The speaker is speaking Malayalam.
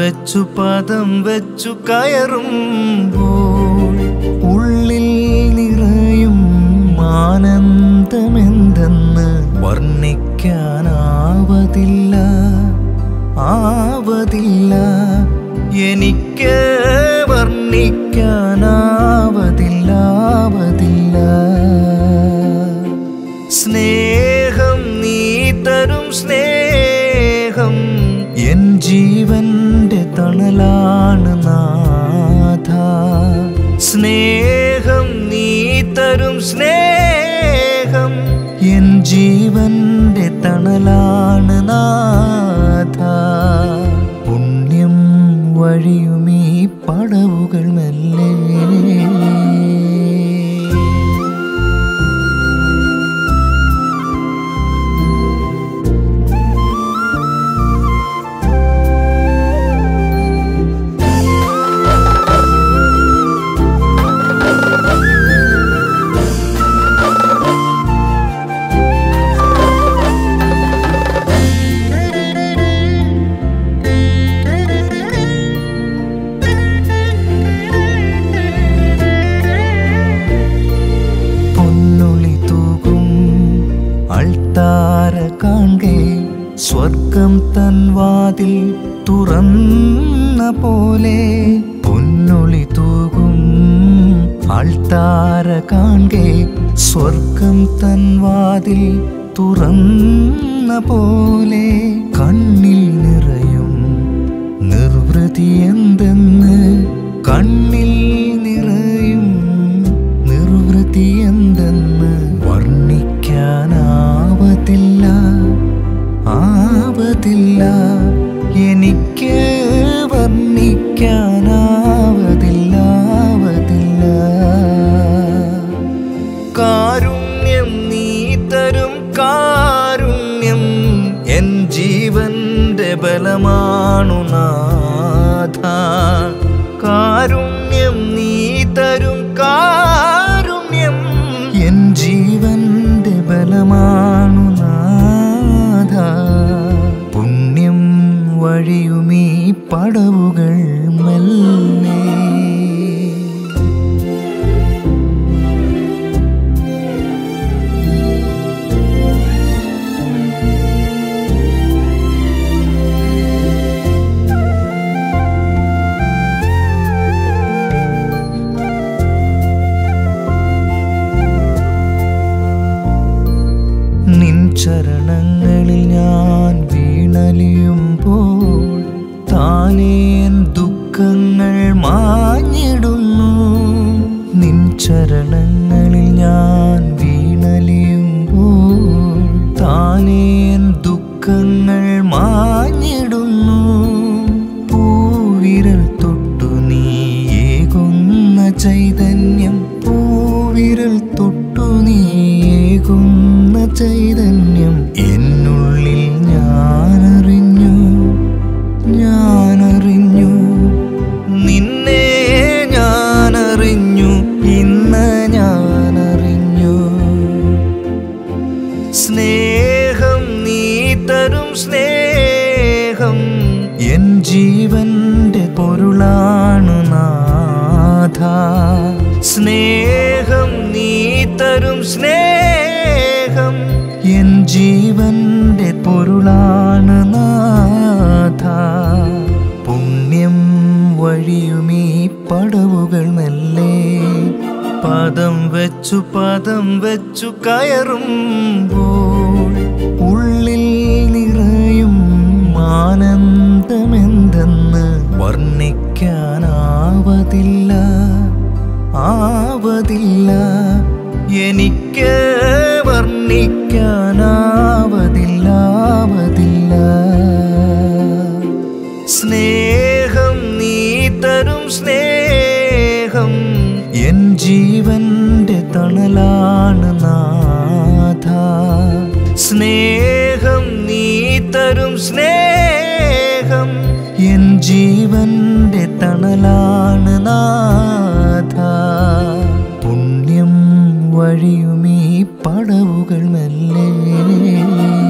വെച്ചു പദം വെച്ചു കയറുമ്പോൾ ഉള്ളിൽ നിറയും ആനന്ദമെന്തെന്ന് വർണ്ണിക്കാനാവതില്ല ആവതില്ല എനിക്ക് വർണ്ണിക്കാനാവതില്ല ആവതില്ല സ്നേഹം നീ തരും സ്നേഹം എൻ ജീവന്റെ തണലാണ് നാഥ സ്നേഹം നീ തരും സ്നേഹം എൻ ജീവന്റെ തണലാണ് നാഥ പുണ്യം വഴിയുമീ പടവുകൾ മെല്ലെ പൊന്നൊളി തൂകും അൾത്താര കാണെ സ്വർഗം തൻ വാതിൽ തുറന്ന പോലെ പൊന്നൊളി തൂകും അൾത്താര കാണെ സ്വർഗം തൻ വാതിൽ തുറന്ന പോലെ കണ്ണിൽ നിറയും നിർവൃതി എന്തെന്ന് കണ്ണിൽ നിറയും നിർവൃതി എന്തെന്ന് വർണ്ണിക്കാനാവതില്ല ആവതില്ല എനിക്ക് വർണ്ണിക്കാനാവതില്ല ആവതില്ല കാരുണ്യം നീ തരും കാരുണ്യം എൻ ജീവന്റെ ബലമാണു നാഥ കാരുണ്യം നീ തരും കാരുണ്യം എൻ ജീവന്റെ ബലമാണു നാഥ പുണ്യം വഴിയുമീ പടവുകൾ മെല്ലെ നിൻ ചരണങ്ങളിൽ ഞാൻ വീണലിയുമ്പോൾ താനേൻ ദുഃഖങ്ങൾ മാഞ്ഞിടുന്നു നിൻ ചരണങ്ങളിൽ ഞാൻ വീണലിയുമ്പോൾ താനേൻ ദുഃഖങ്ങൾ മാഞ്ഞിടുന്നു പൂവിരൽ തൊട്ടു നീ ഏകുന്ന ചൈതന്യം പൂവിരൽ തൊട്ടു നീ ഏകുന്ന ചൈതന്യം എന്നുള്ളിൽ ഞാനറിഞ്ഞു ഞാനറിഞ്ഞു നിന്നെ ഞാനറിഞ്ഞു ഇന്ന് ഞാനറിഞ്ഞു സ്നേഹം നീ തരും സ്നേഹം എൻ ജീവന്റെ പൊരുളാണു നാഥ സ്നേഹം നീ തരും സ്നേഹം എൻ ജീവന്റെ പൊരുളാണ് നാഥ പുണ്യം വഴിയുമീ പടവുകൾ മെല്ലെ പദം വെച്ചു പദം വെച്ചു കയറുമ്പോൾ ഉള്ളിൽ നിറയും ആനന്ദമെന്തെന്ന് വർണ്ണിക്കാനാവതില്ല ആവതില്ല എനിക്ക് വർണ്ണിക്കാനാവതില്ല ആവതില്ല സ്നേഹം നീ തരും സ്നേഹം എൻ ജീവന്റെ തണലാണ് നാഥ സ്നേഹം നീ തരും സ്നേഹം എൻ ജീവന്റെ തണലാണ് നാഥ പുണ്യം വഴിയുമീ പടവുകൾ മെല്ലെ